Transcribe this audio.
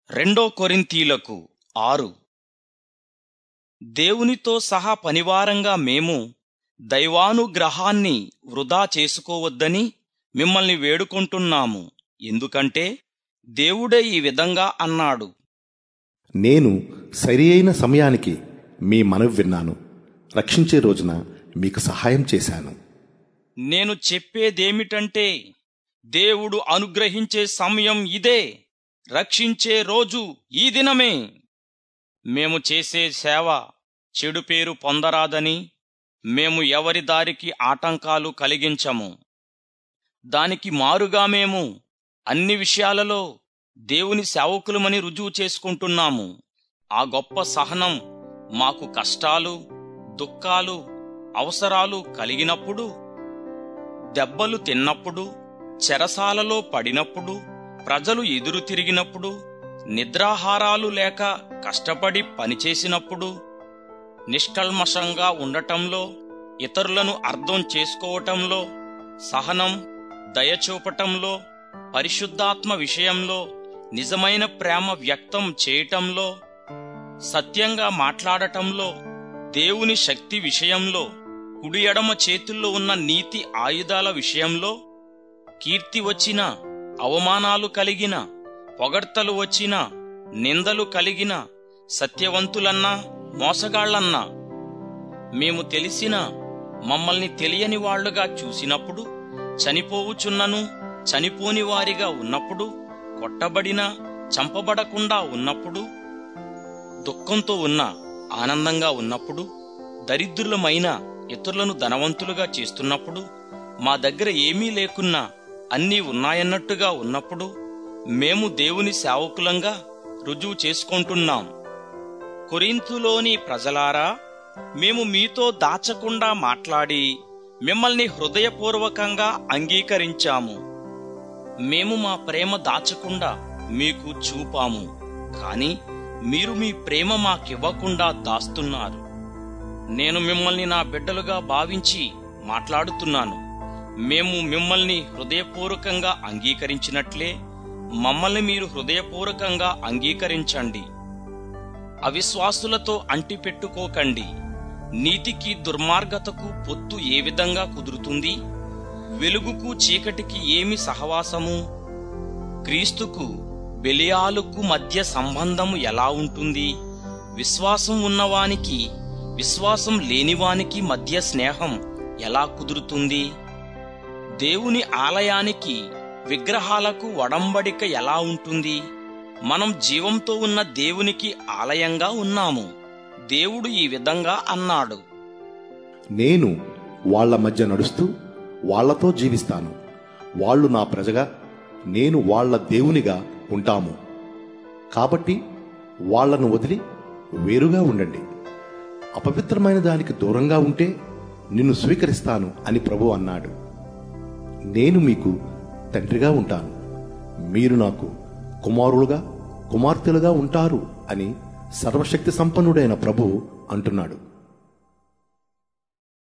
రెండో కొరింథీలకు ఆరు దేవునితో సహా పనివారంగా మేము దైవానుగ్రహాన్ని వృధా చేసుకోవద్దని మిమ్మల్ని వేడుకుంటున్నాము ఎందుకంటే దేవుడే ఈ విధంగా అన్నాడు నేను సరి అయిన సమయానికి మీ మనవి విన్నాను రక్షించే రోజున మీకు సహాయం చేశాను నేను చెప్పేదేమిటంటే దేవుడు అనుగ్రహించే సమయం ఇదే రక్షించే రోజు ఈ దినమే మేము చేసే సేవ చెడు పేరు పొందరాదని మేము ఎవరి దారికి ఆటంకాలు కలిగించము దానికి మారుగా మేము అన్ని విషయాలలో దేవుని సేవకులమని రుజువు చేసుకుంటున్నాము ఆ గొప్ప సహనం మాకు కష్టాలు దుఃఖాలు అవసరాలు కలిగినప్పుడు దెబ్బలు తిన్నప్పుడు చెరసాలలో పడినప్పుడు ప్రజలు ఎదురు తిరిగినప్పుడు నిద్రాహారాలు లేక కష్టపడి పనిచేసినప్పుడు నిష్కల్మషంగా ఉండటంలో ఇతరులను అర్థం చేసుకోవటంలో సహనం దయచూపటంలో పరిశుద్ధాత్మ విషయంలో నిజమైన ప్రేమ వ్యక్తం చేయటంలో సత్యంగా మాట్లాడటంలో దేవుని శక్తి విషయంలో కుడి ఎడమ చేతుల్లో ఉన్న నీతి ఆయుధాల విషయంలో కీర్తి వచ్చిన అవమానాలు కలిగిన పొగడ్తలు వచ్చిన నిందలు కలిగిన సత్యవంతులన్నా మోసగాళ్లన్నా మేము తెలిసిన మమ్మల్ని తెలియని వాళ్లుగా చూసినప్పుడు చనిపోవుచున్నను చనిపోని వారిగా ఉన్నప్పుడు కొట్టబడినా చంపబడకుండా ఉన్నప్పుడు దుఃఖంతో ఉన్న ఆనందంగా ఉన్నప్పుడు దరిద్రులమైన ఇతరులను ధనవంతులుగా చేస్తున్నప్పుడు మా దగ్గర ఏమీ లేకున్నా అన్నీ ఉన్నాయన్నట్టుగా ఉన్నప్పుడు మేము దేవుని సేవకులంగా రుజువు చేసుకుంటున్నాం కొరింతులోని ప్రజలారా మేము మీతో దాచకుండా మాట్లాడి మిమ్మల్ని హృదయపూర్వకంగా అంగీకరించాము మేము మా ప్రేమ దాచకుండా మీకు చూపాము కాని మీరు మీ ప్రేమ మాకివ్వకుండా దాస్తున్నారు నేను మిమ్మల్ని నా బిడ్డలుగా భావించి మాట్లాడుతున్నాను మేము మిమ్మల్ని హృదయపూర్వకంగా అంగీకరించినట్లే మమ్మల్ని మీరు హృదయపూర్వకంగా అంగీకరించండి అవిశ్వాసులతో అంటిపెట్టుకోకండి నీతికి దుర్మార్గతకు పొత్తు ఏ విధంగా కుదురుతుంది వెలుగుకు చీకటికి ఏమి సహవాసము క్రీస్తుకు బెలియాలుకు మధ్య సంబంధము ఎలా ఉంటుంది విశ్వాసం ఉన్నవానికి విశ్వాసం లేనివానికి మధ్య స్నేహం ఎలా కుదురుతుంది దేవుని ఆలయానికి విగ్రహాలకు వడంబడిక ఎలా ఉంటుంది మనం జీవంతో ఉన్న దేవునికి ఆలయంగా ఉన్నాము దేవుడు ఈ విధంగా అన్నాడు నేను వాళ్ళ మధ్య నడుస్తూ వాళ్ళతో జీవిస్తాను వాళ్ళు నా ప్రజగా నేను వాళ్ళ దేవునిగా ఉంటాము కాబట్టి వాళ్ళను వదిలి వేరుగా ఉండండి అపవిత్రమైన దానికి దూరంగా ఉంటే నిన్ను స్వీకరిస్తాను అని ప్రభు అన్నాడు నేను మీకు తండ్రిగా ఉంటాను మీరు నాకు కుమారులుగా కుమార్తెలుగా ఉంటారు అని సర్వశక్తి సంపన్నుడైన ప్రభు అంటున్నాడు